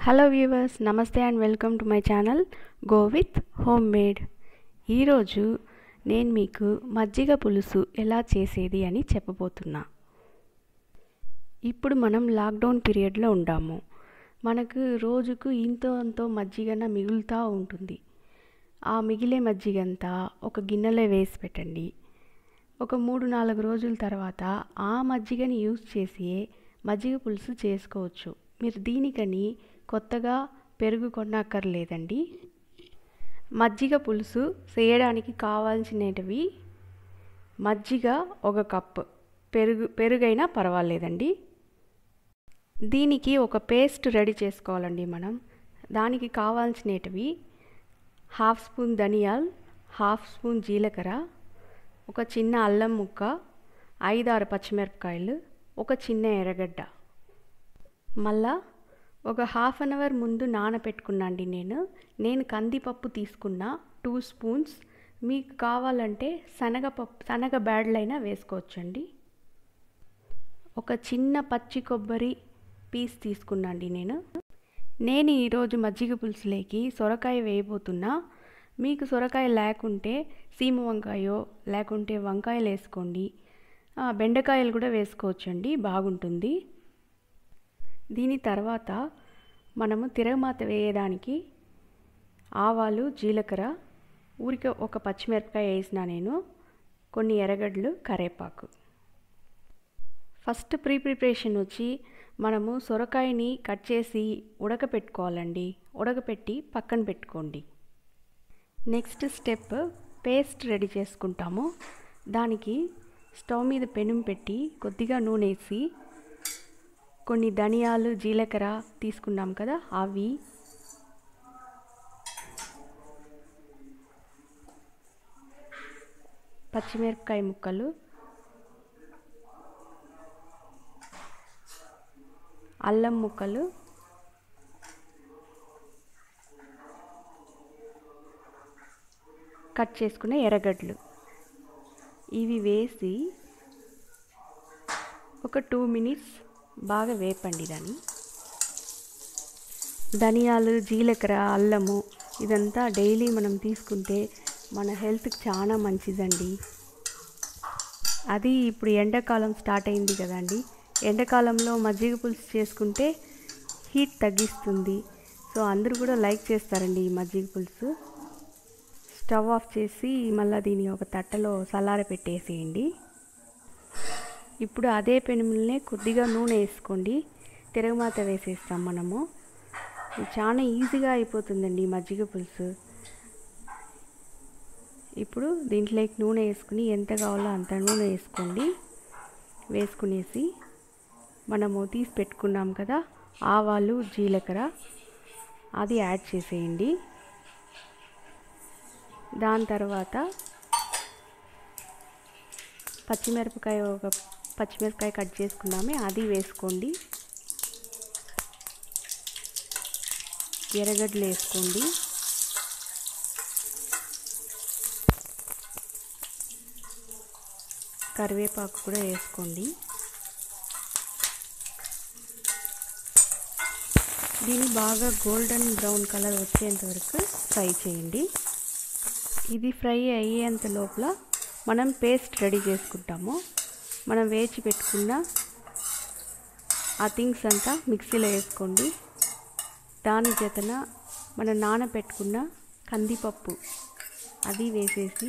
hello viewers నమస్తే and welcome to my channel go with home made ఈరోజు నేను మీకు మజ్జిగ పులుసు ఎలా చేసేది అని చెప్పబోతున్నా ఇప్పుడు మనం లాక్డౌన్ పీరియడ్లో ఉండాము మనకు రోజుకు ఇంతో అంతో మజ్జిగన మిగులుతూ ఉంటుంది ఆ మిగిలే మజ్జిగంతా ఒక గిన్నెలో వేసి పెట్టండి ఒక మూడు నాలుగు రోజుల తర్వాత ఆ మజ్జిగని యూజ్ చేసి మజ్జిగ పులుసు చేసుకోవచ్చు మీరు దీనికని కొత్తగా పెరుగు కొనక్కర్లేదండి మజ్జిగ పులుసు చేయడానికి కావాల్సినవి మజ్జిగ ఒక కప్పు పెరుగు పెరుగైనా పర్వాలేదండి దీనికి ఒక పేస్ట్ రెడీ చేసుకోవాలండి మనం దానికి కావాల్సినవి హాఫ్ స్పూన్ ధనియాల్ హాఫ్ స్పూన్ జీలకర్ర ఒక చిన్న అల్లం ముక్క ఐదారు పచ్చిమిరపకాయలు ఒక చిన్న ఎర్రగడ్డ మళ్ళా ఒక హాఫ్ అన్ అవర్ ముందు నానపెట్టుకున్నాండి నేను నేను కందిపప్పు తీసుకున్న టూ స్పూన్స్ మీకు కావాలంటే శనగపప్పు శనగ బ్యాడ్లైనా వేసుకోవచ్చండి ఒక చిన్న పచ్చి కొబ్బరి పీస్ తీసుకున్నాండి నేను నేను ఈరోజు మజ్జిగ పులుసులేకి సొరకాయ వేయబోతున్నా మీకు సొరకాయ లేకుంటే సీమ వంకాయో లేకుంటే వంకాయలు వేసుకోండి బెండకాయలు కూడా వేసుకోవచ్చండి బాగుంటుంది దీని తర్వాత మనము తిరగమాత వేయడానికి ఆవాలు జీలకర్ర ఊరికే ఒక పచ్చిమిరపకాయ వేసిన నేను కొన్ని ఎర్రగడ్డలు కరేపాకు ఫస్ట్ ప్రీ ప్రిపరేషన్ వచ్చి మనము సొరకాయని కట్ చేసి ఉడకపెట్టుకోవాలండి ఉడకపెట్టి పక్కన పెట్టుకోండి నెక్స్ట్ స్టెప్ పేస్ట్ రెడీ చేసుకుంటాము దానికి స్టవ్ మీద పెనుం పెట్టి కొద్దిగా నూనె వేసి కొన్ని ధనియాలు జీలకర్ర తీసుకున్నాం కదా అవి పచ్చిమిరపకాయ ముక్కలు అల్లం ముక్కలు కట్ చేసుకున్న ఎర్రగడ్డలు ఇవి వేసి ఒక టూ మినిట్స్ బాగా వేపండి దాన్ని ధనియాలు జీలకర్ర అల్లము ఇదంతా డైలీ మనం తీసుకుంటే మన హెల్త్కి చాలా మంచిదండి అది ఇప్పుడు ఎండాకాలం స్టార్ట్ అయింది కదండి ఎండాకాలంలో మజ్జిగ పులుసు చేసుకుంటే హీట్ తగ్గిస్తుంది సో అందరూ కూడా లైక్ చేస్తారండి ఈ మజ్జిగ పులుసు స్టవ్ ఆఫ్ చేసి మళ్ళీ దీన్ని ఒక తట్టలో సలార పెట్టేసేయండి ఇప్పుడు అదే పెనుములనే కొద్దిగా నూనె వేసుకోండి తిరగమాత వేసేస్తాం మనము చాలా ఈజీగా అయిపోతుందండి మజ్జిగ పులుసు ఇప్పుడు దీంట్లోకి నూనె వేసుకుని ఎంత కావాలో అంత నూనె వేసుకోండి వేసుకునేసి మనము తీసి పెట్టుకున్నాం కదా ఆవాలు జీలకర్ర అది యాడ్ చేసేయండి దాని తర్వాత పచ్చిమిరపకాయ ఒక పచ్చిమిరపకాయ కట్ చేసుకున్నామే అది వేసుకోండి ఎర్రగడ్డలు వేసుకోండి కరివేపాకు కూడా వేసుకోండి దీన్ని బాగా గోల్డెన్ బ్రౌన్ కలర్ వచ్చేంత వరకు ఫ్రై చేయండి ఇది ఫ్రై అయ్యేంత లోపల మనం పేస్ట్ రెడీ చేసుకుంటాము మనం వేచి పెట్టుకున్న ఆ థింగ్స్ అంతా మిక్సీలో వేసుకోండి దాని జతన మనం నానబెట్టుకున్న కందిపప్పు అది వేసేసి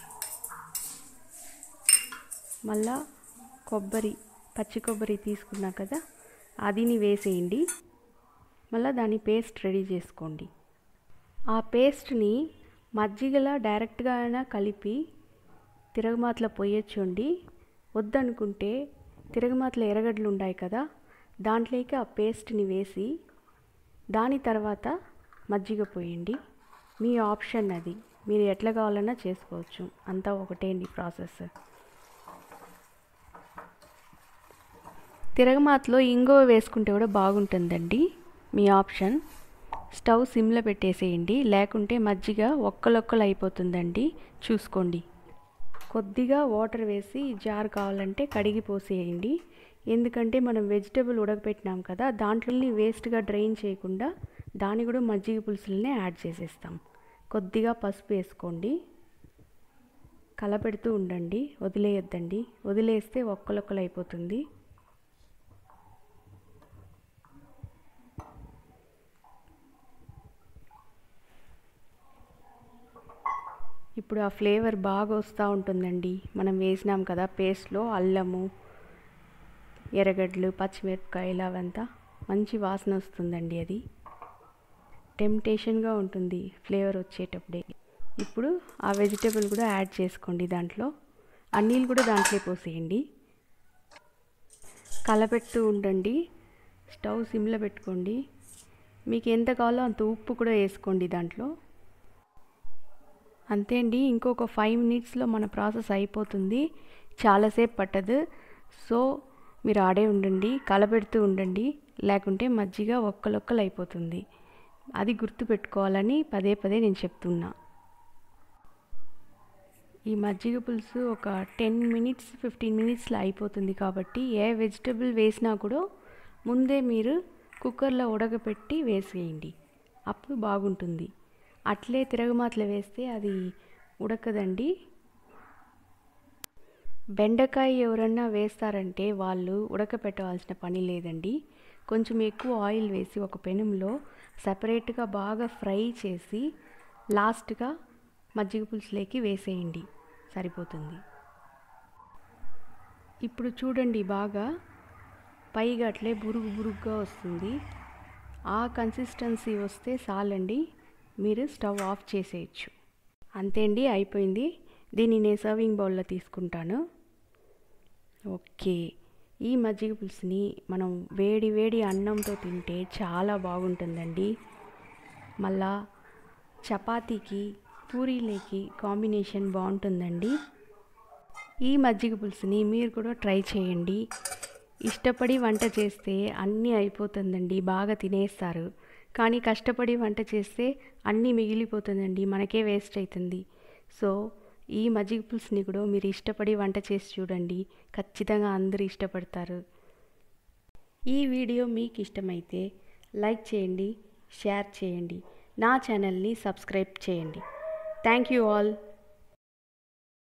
మళ్ళా కొబ్బరి పచ్చి కొబ్బరి తీసుకున్నా కదా అదిని వేసేయండి మళ్ళీ దాని పేస్ట్ రెడీ చేసుకోండి ఆ పేస్ట్ని మజ్జిగలా డైరెక్ట్గా అయినా కలిపి తిరగమాతలో పోయొచ్చండి వద్దనుకుంటే తిరగమాతలో ఎర్రగడ్డలు ఉన్నాయి కదా దాంట్లోకి ఆ పేస్ట్ని వేసి దాని తర్వాత మజ్జిగ పోయండి మీ ఆప్షన్ అది మీరు ఎట్లా కావాలన్నా చేసుకోవచ్చు అంతా ఒకటే అండి ప్రాసెస్ తిరగమాతలో ఇంగువ వేసుకుంటే కూడా బాగుంటుందండి మీ ఆప్షన్ స్టవ్ సిమ్లో పెట్టేసేయండి లేకుంటే మజ్జిగ ఒక్కలొక్కలు అయిపోతుందండి చూసుకోండి కొద్దిగా వాటర్ వేసి జార్ కావాలంటే కడిగి పోసేయండి ఎందుకంటే మనం వెజిటేబుల్ ఉడకపెట్టినాం కదా దాంట్లోని వేస్ట్గా డ్రైన్ చేయకుండా దాన్ని కూడా మజ్జిగ పులుసులనే యాడ్ చేసేస్తాం కొద్దిగా పసుపు వేసుకోండి కలపెడుతూ ఉండండి వదిలేయొద్దండి వదిలేస్తే ఒక్కలొక్కలు అయిపోతుంది ఇప్పుడు ఆ ఫ్లేవర్ బాగా వస్తూ ఉంటుందండి మనం వేసినాం కదా పేస్ట్లో అల్లము ఎర్రగడ్డలు పచ్చిమిరపకాయలు అవంతా మంచి వాసన వస్తుందండి అది టెంప్టేషన్గా ఉంటుంది ఫ్లేవర్ వచ్చేటప్పుడే ఇప్పుడు ఆ వెజిటేబుల్ కూడా యాడ్ చేసుకోండి దాంట్లో ఆ నీళ్ళు కూడా దాంట్లో పోసేయండి కలపెడుతూ ఉండండి స్టవ్ సిమ్లో పెట్టుకోండి మీకు ఎంత కావాలో అంత ఉప్పు కూడా వేసుకోండి దాంట్లో అంతే అండి ఇంకొక ఫైవ్ మినిట్స్లో మన ప్రాసెస్ అయిపోతుంది చాలాసేపు పట్టదు సో మీరు ఆడే ఉండండి కలపెడుతూ ఉండండి లేకుంటే మజ్జిగ ఒక్కలొక్కలు అయిపోతుంది అది గుర్తుపెట్టుకోవాలని పదే పదే నేను చెప్తున్నా ఈ మజ్జిగ పులుసు ఒక టెన్ మినిట్స్ ఫిఫ్టీన్ మినిట్స్లో అయిపోతుంది కాబట్టి ఏ వెజిటబుల్ వేసినా కూడా ముందే మీరు కుక్కర్లో ఉడకపెట్టి వేసేయండి అప్పుడు బాగుంటుంది అట్లే తిరగమాతలు వేస్తే అది ఉడకదండి బెండకాయ ఎవరన్నా వేస్తారంటే వాళ్ళు ఉడకపెట్టవలసిన పని లేదండి కొంచెం ఎక్కువ ఆయిల్ వేసి ఒక పెనంలో సపరేట్గా బాగా ఫ్రై చేసి లాస్ట్గా మజ్జిగ పులుసులోకి వేసేయండి సరిపోతుంది ఇప్పుడు చూడండి బాగా పైగా అట్లే బురుగు బురుగుగా వస్తుంది ఆ కన్సిస్టెన్సీ వస్తే చాలండి మీరు స్టవ్ ఆఫ్ చేసేయచ్చు అంతే అండి అయిపోయింది దీన్ని నేను సర్వింగ్ బౌల్లో తీసుకుంటాను ఓకే ఈ మజ్జిగ పులుసుని మనం వేడి వేడి అన్నంతో తింటే చాలా బాగుంటుందండి మళ్ళా చపాతీకి పూరీలేకి కాంబినేషన్ బాగుంటుందండి ఈ మజ్జిగ పులుసుని మీరు కూడా ట్రై చేయండి ఇష్టపడి వంట చేస్తే అన్నీ అయిపోతుందండి బాగా తినేస్తారు కానీ కష్టపడి వంట చేస్తే అన్నీ మిగిలిపోతుందండి మనకే వేస్ట్ అవుతుంది సో ఈ మజ్జిగ పులుసుని కూడా మీరు ఇష్టపడి వంట చేసి చూడండి ఖచ్చితంగా అందరూ ఇష్టపడతారు ఈ వీడియో మీకు ఇష్టమైతే లైక్ చేయండి షేర్ చేయండి నా ఛానల్ని సబ్స్క్రైబ్ చేయండి థ్యాంక్ యూ ఆల్